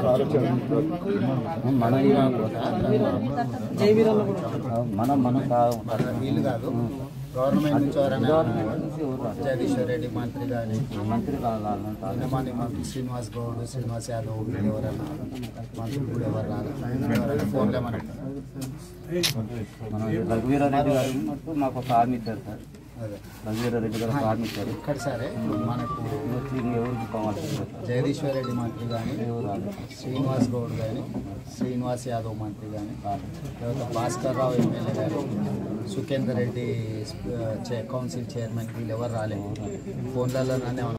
మన మనం మనం వీళ్ళు కాదు గవర్నమెంట్ నుంచి ఎవరైనా జగదీశ్వర్ రెడ్డి మంత్రి కానీ మంత్రి కావాలంట కొంతమంది మంత్రి శ్రీనివాస్ గౌడ్ శ్రీనివాస్ యాదవ్ వీళ్ళు ఎవరైనా మంత్రులు కూడా ఎవరు రాలేదు ఎవరైనా ఫోన్లో మనకి మన రఘువీరారెడ్డి గారు ఉన్నట్టు మాకు ఒక హామీ ఇచ్చారు సార్ అదే రఘువీరారెడ్డి గారు ఒక హామీ ఇచ్చారు ఇక్కడ సరే ఇప్పుడు మనకు వచ్చి ఎవరికి కావాలి జగదీశ్వర్ రెడ్డి మంత్రి కానీ ఎవరు రాలేదు శ్రీనివాస్ గౌడ్ కానీ శ్రీనివాస్ యాదవ్ మంత్రి కానీ తర్వాత భాస్కర్ రావు ఎమ్మెల్యే గారు సుఖేందర్ రెడ్డి ఆ, చే- కౌన్సిల్ చైర్మన్ వీళ్ళు ఎవరు రాలేదు ఫోన్లలో